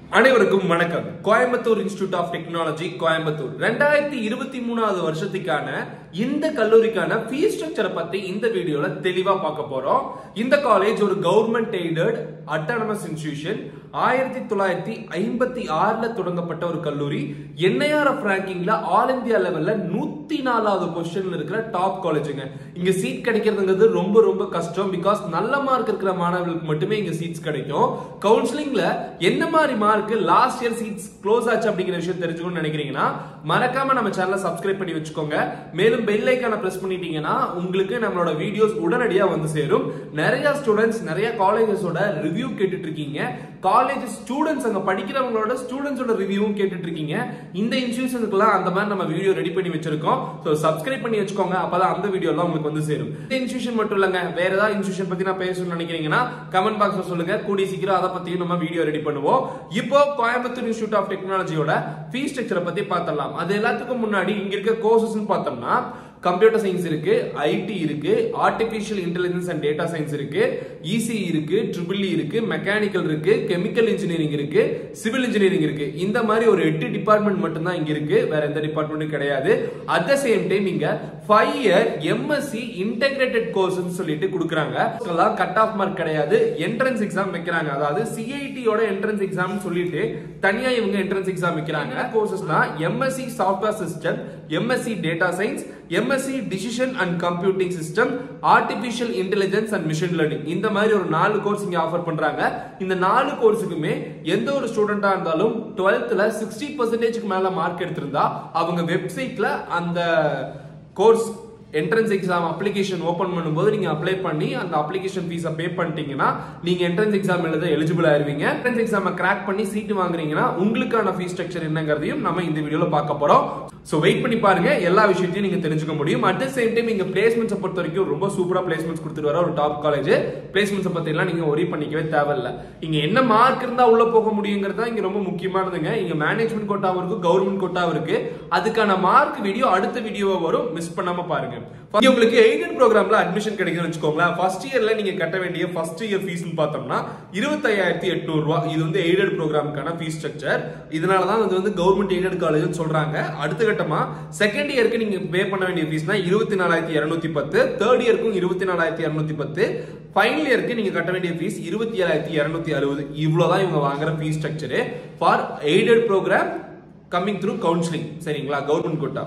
அனைவருக்கும் வணக்கம் Coimbatore institute of technology Coimbatore ரெண்டாயிரத்தி இருபத்தி மூணாவது வருஷத்துக்கான இந்த கல்லூரிக்கான ஃபீஸ் ஸ்ட்ரக்சரை பத்தி இந்த வீடியோல தெளிவா பார்க்க போறோம் இந்த காலேஜ் ஒரு கவர்மெண்ட் எய்டட் அட்டானமஸ் இன்ஸ்டிடியூஷன் ஆயிரத்தி தொள்ளாயிரத்தி ஐம்பத்தி ஆறுல தொடங்கப்பட்ட ஒரு கல்லூரி என்ஐஆர்எஃப் ரேங்கிங்ல ஆல் இந்தியா லெவல்ல நூத்தி நாலாவது பொசிஷன்ல இருக்கிற டாப் காலேஜுங்க இங்க சீட் கிடைக்கிறதுங்கிறது ரொம்ப ரொம்ப கஷ்டம் பிகாஸ் நல்ல மார்க் இருக்கிற மாணவர்களுக்கு மட்டுமே இங்க சீட்ஸ் கிடைக்கும் கவுன்சிலிங்ல என்ன மாதிரி mark last year seats close ஆச்சு அப்படிங்கிற விஷயம் தெரிஞ்சுக்கணும்னு நினைக்கிறீங்கன்னா மறக்காம நம்ம சேனலை சப்ஸ்கிரைப் பண்ணி வச்சுக்கோங்க மேலும் பெல் ஐக்கான பிரஸ் பண்ணிட்டீங்கன்னா உங்களுக்கு நம்மளோட வீடியோஸ் உடனடியா வந்து சேரும் நிறைய ஸ்டூடெண்ட்ஸ் நிறைய காலேஜஸோட ரிவ்யூ கேட்டுட்டு இருக்கீங்க காலேஜ் ஸ்டூடெண்ட்ஸ் அங்க படிக்கிறவங்களோட ஸ்டூடெண்ட்ஸோட ரிவ்யூவும் கேட்டுட்டு இருக்கீங்க இந்த இன்ஸ்டியூஷனுக்குலாம் அந்த மாதிரி நம்ம வீடியோ ரெடி பண்ணி வச்சிருக்கோம் ஸோ சப்ஸ்கிரைப் பண்ணி வச்சுக்கோங்க அப்பதான் அந்த வீடியோ எல்லாம் உங்களுக்கு வந்து சேரும் இந்த இன்ஸ்டியூஷன் மட்டும் இல்லங்க வேற ஏதாவது இன்ஸ்டியூஷன் பத்தி நான் பேசணும்னு நினைக்கிறீங்கன்னா கமெண்ட் பாக்ஸ்ல சொல்லுங்க கூடி சீக்கிரம் அதை பத்தியும் நம்ம வீடியோ ரெடி பண்ணுவோம் இப்போ கோயம்புத்தூர் இன்ஸ்டியூட் ஆஃப் டெக்னாலஜியோட ஃபீஸ் ஸ்ட்ரக்சரை பத்தி பார்த்தலாம் அது எல்லாத்துக்கும் முன்னாடி இங்க இருக்க கோர்சஸ் பார்த்தோம்னா கம்ப்யூட்டர் சயின்ஸ் இருக்கு ஐடி இருக்கு artificial intelligence and data science இருக்கு இசி இருக்கு ட்ரிபிள் இருக்கு மெக்கானிக்கல் இருக்கு கெமிக்கல் இன்ஜினியரிங் இருக்கு சிவில் இன்ஜினியரிங் இருக்கு இந்த மாதிரி ஒரு எட்டு டிபார்ட்மெண்ட் மட்டும் தான் இங்க இருக்கு வேற எந்த டிபார்ட்மெண்ட்டும் கிடையாது அட் த சேம் டைம் இங்க five year MSc integrated course சொல்லிட்டு கொடுக்குறாங்க கட் ஆஃப் மார்க் கிடையாது என்ட்ரன்ஸ் எக்ஸாம் வைக்கிறாங்க அதாவது சிஐடியோட என்ட்ரன்ஸ் எக்ஸாம் சொல்லிட்டு தனியா இவங்க என்ட்ரன்ஸ் எக்ஸாம் வைக்கிறாங்க கோர்சஸ்னா MSc software system MSc data science MSc decision and computing system artificial intelligence and machine learning இந்த மாதிரி ஒரு நாலு கோர்ஸ் இங்க ஆஃபர் பண்றாங்க இந்த நாலு கோர்ஸுக்குமே எந்த ஒரு ஸ்டூடெண்டா இருந்தாலும் டுவெல்த்ல சிக்ஸ்டி பர்சன்டேஜ்க்கு மேல மார்க் எடுத்திருந்தா அவங்க வெப்சைட்ல அந்த course entrance exam application open பண்ணும்போது நீங்க அப்ளை பண்ணி அந்த அப்ளிகேஷன் ஃபீஸை பே பண்ணிட்டீங்கன்னா நீங்க என்ட்ரன்ஸ் எக்ஸாம் எழுத எலிஜிபிள் ஆயிருவீங்க என்ட்ரன்ஸ் எக்ஸாம் கிராக் பண்ணி சீட் வாங்குறீங்கன்னா உங்களுக்கான ஃபீஸ் ஸ்ட்ரக்சர் என்னங்கிறதையும் நம்ம இந்த வீடியோல பார்க்க போறோம் சோ வெயிட் பண்ணி பாருங்க எல்லா விஷயத்தையும் நீங்க தெரிஞ்சுக்க முடியும் அட் த சேம் டைம் இங்க பிளேஸ்மெண்ட்ஸ் பொறுத்த வரைக்கும் ரொம்ப சூப்பரா பிளேஸ்மெண்ட்ஸ் கொடுத்துட்டு வர ஒரு டாப் காலேஜ் பிளேஸ்மெண்ட்ஸ் பத்தி எல்லாம் நீங்க ஒரி பண்ணிக்கவே தேவையில்ல இங்க என்ன மார்க் இருந்தா உள்ள போக முடியுங்கிறது தான் இங்க ரொம்ப முக்கியமானதுங்க இங்க மேனேஜ்மெண்ட் கோட்டாவும் இருக்கு கவர்மெண்ட் கோட்டாவும் இருக்கு அதுக்கான மார்க் வீடியோ அடுத்த வீடியோவா வரும் மிஸ் பண்ணாம பாருங்க இங்க உங்களுக்கு எய்டட் ப்ரோக்ராம்ல அட்மிஷன் கிடைக்கும்னு வச்சுக்கோங்களேன் ஃபர்ஸ்ட் இயர்ல நீங்க கட்ட வேண்டிய ஃபர்ஸ்ட் இயர் ஃபீஸ் பார்த்தோம்னா இருபத்தையாயிரத்தி எட்நூறு ரூபாய் இது வந்து எய்டட் ப்ரோக்ராமுக்கான ஃபீஸ் ஸ்ட்ரக்சர் இதனால தான் இது வந்து கவர்மெண்ட் எய்டட் காலேஜ் சொல்றாங்க அடுத்த கட்டமா செகண்ட் இயருக்கு நீங்க பே பண்ண வேண்டிய ஃபீஸ்னா இருபத்தி நாலாயிரத்தி இருநூத்தி பத்து தேர்ட் இயருக்கும் இருபத்தி நாலாயிரத்தி இருநூத்தி பத்து ஃபைனல் இயருக்கு நீங்க கட்ட வேண்டிய ஃபீஸ் இருபத்தி ஏழாயிரத்தி இருநூத்தி அறுபது இவ்வளவுதான் இவங்க வாங்குற fees structure for aided program coming through counselling சரிங்களா கவர்மெண்ட் கோட்டா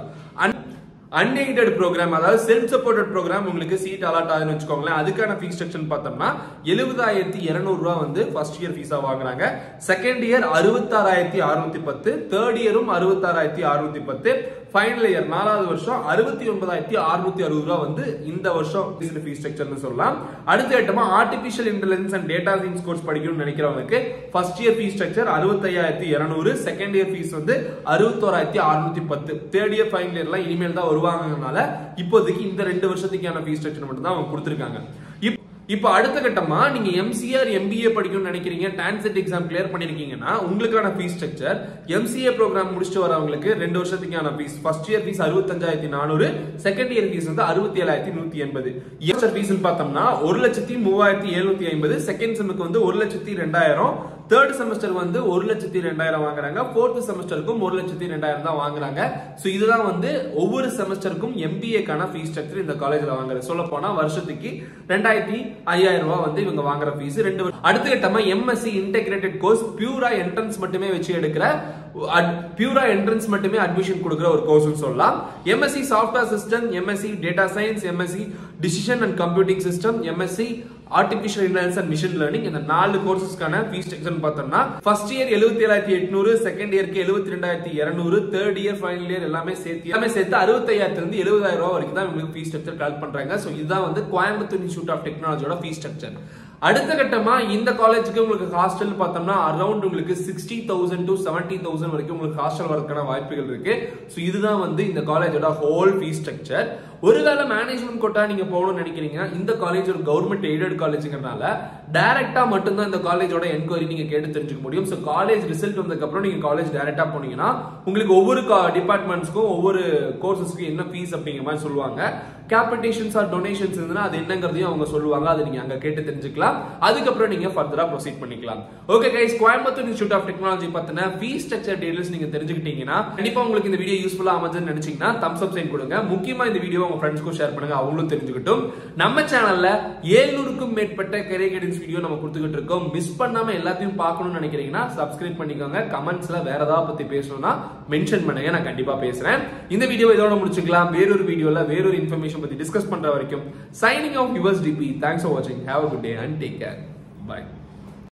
அன்எய்டட் ப்ரோக்ராம் அதாவது செல்ஃப் சப்போர்ட்டட் ப்ரோக்ராம் உங்களுக்கு சீட் அலாட் ஆகுதுன்னு வச்சுக்கோங்களேன் அதுக்கான ஃபீஸ் ஸ்ட்ரக்சர் பார்த்தோம்னா எழுபதாயிரத்தி இருநூறு ரூபா வந்து ஃபர்ஸ்ட் இயர் ஃபீஸா வாங்குறாங்க செகண்ட் இயர் அறுபத்தாறாயிரத்தி அறுநூத்தி பத்து தேர்ட் இயரும் அறுபத்தாறாயிரத்தி அறுநூத்தி பத்து ஃபைனல் இயர் நாலாவது வருஷம் அறுபத்தி ஒன்பதாயிரத்தி அறுநூத்தி அறுபது ரூபா வந்து இந்த வருஷம் ஃபீஸ் ஸ்ட்ரக்சர்னு சொல்லலாம் அடுத்த கட்டமா artificial intelligence and data science course படிக்கணும்னு நினைக்கிறவங்களுக்கு ஃபர்ஸ்ட் இயர் ஃபீஸ் ஸ்ட்ரக்சர் அறுபத்தையாயிரத்தி இருநூறு செகண்ட் இயர் ஃபீஸ் வந்து அறுபத்தோராயிரத்தி அறுநூத்தி பத்து தேர்ட் இயர் ஃபைனல் இயர்லாம் இனிமேல் தான் வருவாங்கனால இப்போதைக்கு இந்த ரெண்டு வருஷத்துக்கான ஃபீஸ் ஸ்ட்ரக்சர் மட்டும் தான் அவங்க கொடுத்துருக்காங்க இப்போ அடுத்த கட்டமா நீங்க எம்சிஆர் எம்பிஏ படிக்கணும்னு நினைக்கிறீங்க டான்செட் எக்ஸாம் கிளியர் பண்ணிருக்கீங்கன்னா உங்களுக்கான ஃபீஸ் ஸ்ட்ரக்சர் எம்சிஏ ப்ரோக்ராம் முடிச்சுட்டு வரவங்களுக்கு ரெண்டு வருஷத்துக்கான ஃபீஸ் ஃபர்ஸ்ட் இயர் ஃபீஸ் அறுபத்தஞ்சாயிரத்தி நானூறு செகண்ட் இயர் ஃபீஸ் வந்து அறுபத்தி ஏழாயிரத்தி நூத்தி எண்பது இயர் ஃபீஸ் பார்த்தோம்னா ஒரு லட்சத்தி மூவாயிரத்தி எழுநூத்தி ஐம்பது செகண்ட் செமுக்கு வந்து ஒரு லட்சத்தி ரெண்டாயிரம் தேர்ட் செமஸ்டர் வந்து ஒரு லட்சத்தி ரெண்டாயிரம் வாங்குறாங்க ஃபோர்த் செமஸ்டருக்கும் ஒரு லட்சத்தி ரெண்டாயிரம் தான் வாங்குறாங்க ஸோ இதுதான் வந்து ஒவ்வொரு செமஸ்டருக்கும் எம்பிஏக்கான ஃபீஸ் ஸ்ட்ரக்சர் இந்த காலேஜ்ல வாங்குறது சொல்ல போனா வருஷத்துக்கு ரெண்டாயிரத்தி ஐயாயிரம் ரூபாய் வந்து இவங்க வாங்குற ஃபீஸ் ரெண்டு அடுத்த கட்டமா எம்எஸ்சி இன்டெகிரேட்டட் கோர்ஸ் பியூரா என்ட்ரன்ஸ் மட்டுமே வச்சு எடுக்கிற பியூரா என்ட்ரன்ஸ் மட்டுமே அட்மிஷன் கொடுக்குற ஒரு கோர்ஸ் சொல்லலாம் MSc software system MSc data science MSc decision and computing system MSc artificial intelligence and machine learning இந்த நாலு கோர்சஸ்க்கான ஃபீஸ் ஸ்ட்ரக்சர் பார்த்தோம்னா ஃபர்ஸ்ட் இயர் எழுபத்தி ஏழாயிரத்தி எட்நூறு செகண்ட் இயருக்கு எழுபத்தி ரெண்டாயிரத்தி இருநூறு தேர்ட் இயர் ஃபைனல் இயர் எல்லாமே சேர்த்து எல்லாமே சேர்த்து அறுபத்தையாயிரத்துல இருந்து எழுபதாயிரம் ரூபாய் வரைக்கும் தான் உங்களுக்கு ஃபீஸ் ஸ்ட்ரக்சர் கலெக்ட் பண்றாங்க ஸோ இதுதான் வந்து கோயம்புத்தூர் இன்ஸ்டியூட் ஆஃப் டெக்னாலஜியோட ஃபீஸ் ஸ்ட்ரக்சர் அடுத்த கட்டமா இந்த காலேஜுக்கு உங்களுக்கு ஹாஸ்டல் பார்த்தோம்னா அரௌண்ட் உங்களுக்கு sixty thousand to seventy thousand வரைக்கும் உங்களுக்கு ஹாஸ்டல் வரதுக்கான வாய்ப்புகள் இருக்கு ஸோ இதுதான் வந்து இந்த காலேஜோட ஹோல் ஃபீஸ் ஸ்ட்ரக்சர் ஒருவேளை மேனேஜ்மெண்ட் கோட்டா நீங்க போகணும்னு நினைக்கிறீங்க இந்த காலேஜ் ஒரு கவர்மெண்ட் எய்டட் காலேஜுங்கிறனால டைரக்டா மட்டும்தான் இந்த காலேஜோட என்கொயரி நீங்க கேட்டு தெரிஞ்சுக்க முடியும் ஸோ காலேஜ் ரிசல்ட் வந்ததுக்கு அப்புறம் நீங்க காலேஜ் டைரக்டா போனீங்கன்னா உங்களுக்கு ஒவ்வொரு டிபார்ட்மெண்ட்ஸ்க்கும் ஒவ்வொரு கோர்சஸ்க்கு என்ன ஃபீஸ் அப்படிங்கிற மாதிரி சொல்லுவாங்க கேபிட்டேஷன்ஸ் ஆர் டொனேஷன்ஸ் இருந்ததுன்னா அது என்னங்கிறதையும் அவங்க சொல்லுவாங்க அதை நீங்க அங்க கேட்டு தெரிஞ்சுக்கலாம் அதுக்கப்புறம் நீங்க ஃபர்தரா ப்ரொசீட் பண்ணிக்கலாம் okay guys Coimbatore institute of technology பத்தின ஃபீஸ் ஸ்ட்ரக்சர் டீடைல்ஸ் நீங்க தெரிஞ்சுக்கிட்டீங்கன்னா கண்டிப்பா உங்களுக்கு இந்த வீடியோ யூஸ்ஃபுல்லா அமைஞ்சுன்னு நினைச்சீங்கன்னா தம்ஸ் அப் சைன் கொடுங்க முக்கியமா இந்த வீடியோ உங்க ஃப்ரெண்ட்ஸ்க்கும் ஷேர் பண்ணுங்க அவங்களும் தெரிஞ்சுக்கிட்டும் நம்ம சேனல்ல ஏழ்நூறுக்கும் மேற்பட்ட கரியர் கைடன்ஸ் வீடியோ நம்ம கொடுத்துக்கிட்டு இருக்கோம் மிஸ் பண்ணாம எல்லாத்தையும் பார்க்கணும்னு நினைக்கிறீங்கன்னா சப்ஸ்கிரைப் பண்ணிக்கோங்க கமெண்ட்ஸ்ல வேற ஏதாவது பத்தி பேசணும்னா மென்ஷன் பண்ணுங்க நான் கண்டிப்பா பேசுறேன் இந்த வீடியோ இதோட முடிச்சுக்கலாம் வேறொரு வீடியோல வேறொரு இன்ஃபர்மேஷன் பத்தி டிஸ்கஸ் பண்ற வரைக்கும் signing off yours DP thanks for வாட்சிங் have a good day and take care by